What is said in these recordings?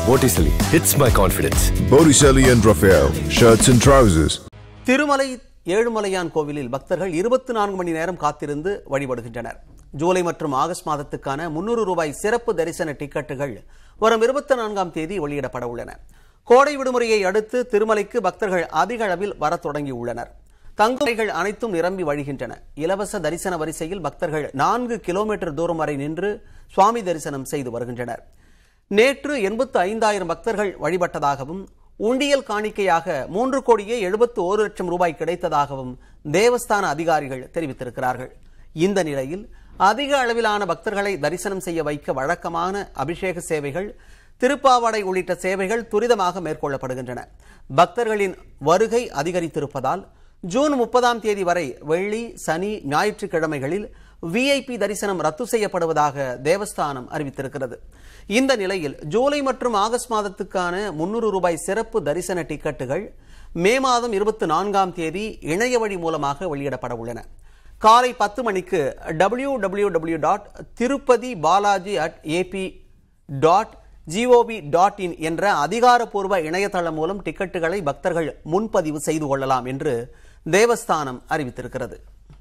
Botticelli hits my confidence. Botticelli and Raphael, shirts and trousers. Thirumalai Ezhumalaiyan கோவிலில் பக்தர்கள் இருபத்தி நான்கு மணி நேரம் காத்திருந்து வழிபடுகின்றனர் ஜூலை மற்றும் ஆகஸ்ட் மாதத்துக்கான முன்னூறு ரூபாய் சிறப்பு தரிசன டிக்கெட்டுகள் வரும் இருபத்தி நான்காம் தேதி வெளியிடப்பட உள்ளன கோடை விடுமுறையை அடுத்து திருமலைக்கு பக்தர்கள் அதிக அளவில் வரத் தொடங்கியுள்ளனர் தங்குறைகள் அனைத்தும் நிரம்பி வழிகின்றன இலவச தரிசன வரிசையில் பக்தர்கள் நான்கு கிலோமீட்டர் தூரம் வரை நின்று சுவாமி தரிசனம் செய்து வருகின்றனர் நேற்று எண்பத்து ஐந்தாயிரம் பக்தர்கள் வழிபட்டதாகவும் உண்டியல் காணிக்கையாக மூன்று கோடியே எழுபத்து ஒரு லட்சம் ரூபாய் கிடைத்ததாகவும் தேவஸ்தான அதிகாரிகள் தெரிவித்திருக்கிறார்கள் இந்த நிலையில் அதிக அளவிலான பக்தர்களை தரிசனம் செய்ய வைக்க வழக்கமான அபிஷேக சேவைகள் திருப்பாவாடை உள்ளிட்ட சேவைகள் துரிதமாக மேற்கொள்ளப்படுகின்றன பக்தர்களின் வருகை அதிகரித்திருப்பதால் ஜூன் முப்பதாம் தேதி வரை வெள்ளி சனி ஞாயிற்றுக்கிழமைகளில் விஐபி தரிசனம் ரத்து செய்யப்படுவதாக தேவஸ்தானம் அறிவித்திருக்கிறது இந்த நிலையில் ஜூலை மற்றும் ஆகஸ்ட் மாதத்துக்கான முன்னூறு ரூபாய் சிறப்பு தரிசன டிக்கெட்டுகள் மே மாதம் இருபத்தி நான்காம் தேதி இணைய வழி மூலமாக வெளியிடப்பட உள்ளன காலை பத்து மணிக்கு W W W dot Tirupati Balaji at AP dot G O V dot in என்ற அதிகாரப்பூர்வ இணையதளம் மூலம் டிக்கெட்டுகளை பக்தர்கள் முன்பதிவு செய்து கொள்ளலாம் என்று தேவஸ்தானம் அறிவித்திருக்கிறது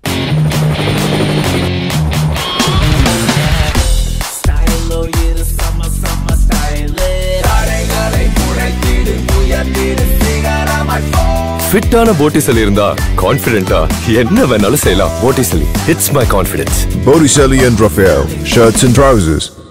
Style oh yeah the summer summer style தடைகளை குறைத்திடு உயர்த்திடு சிகரமை போ ஃபிட்டான Botticelli இருந்தா கான்ஃபிடென்ட்டா என்ன வேணாலும் செய்யலாம் Botticelli hits my confidence. Botticelli and Raphael, shirts and trousers.